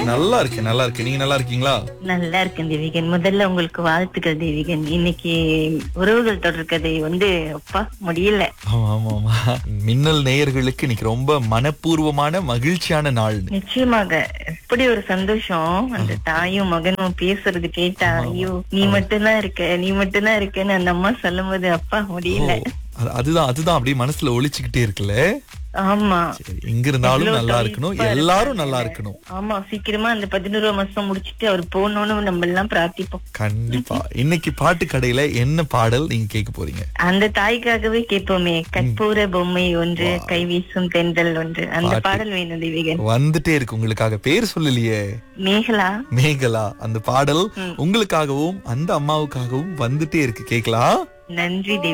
நல்லா இருக்கேன் நல்லா இருக்கேன் நீங்க நல்லா இருக்கீங்களா நல்லா இருக்கேன் தேவிகன் முதல்ல உங்களுக்கு வாழ்த்துக்கள் தேவிகன் இன்னைக்கு உறவுகள் தொடர் கதை வந்து அப்பா முடியல ஆமா ஆமா ஆமா மின்னல் நேயர்களுக்கு இன்னைக்கு ரொம்ப மனப்பூர்வமான மகிழ்ச்சியான நாள் நிச்சயமாக எப்படி ஒரு சந்தோஷம் அந்த தாயும் மகனும் பேசுறது கேட்டா ஐயோ நீ மட்டும்தான் இருக்க நீ மட்டும்தான் இருக்கன்னு அந்த அம்மா சொல்லும் போது அப்பா முடியல அது- அதுதான் அதுதான் அப்படியே மனசுல ஒழிச்சுக்கிட்டே இருக்குல்ல ஆமா சரி, எங்க இருந்தாலும் எவ்வளவு நல்லா இருக்கணும் தவிப்பா எல்லாரும் இருக்காங்க. நல்லா இருக்கணும் ஆமா சீக்கிரமா அந்த பதினோரு மாசம் முடிச்சிட்டு அவர் போகணும்னு நம்ம எல்லாம் பிரார்த்திப்போம் கண்டிப்பா இன்னைக்கு பாட்டு கடையில என்ன பாடல் நீங்க கேட்க போறீங்க அந்த தாய்க்காகவே கேட்போமே கற்பூர பொம்மை ஒன்று கை வீசும் தென்றல் ஒன்று அந்த பாட்டு. பாடல் வேணும் தேவிகன் வந்துட்டே இருக்கு உங்களுக்காக பேர் சொல்லலையே மேகலா மேகலா அந்த பாடல் உங்களுக்காகவும் அந்த அம்மாவுக்காகவும் வந்துட்டே இருக்கு கேக்கலாம் நன்றி தேவி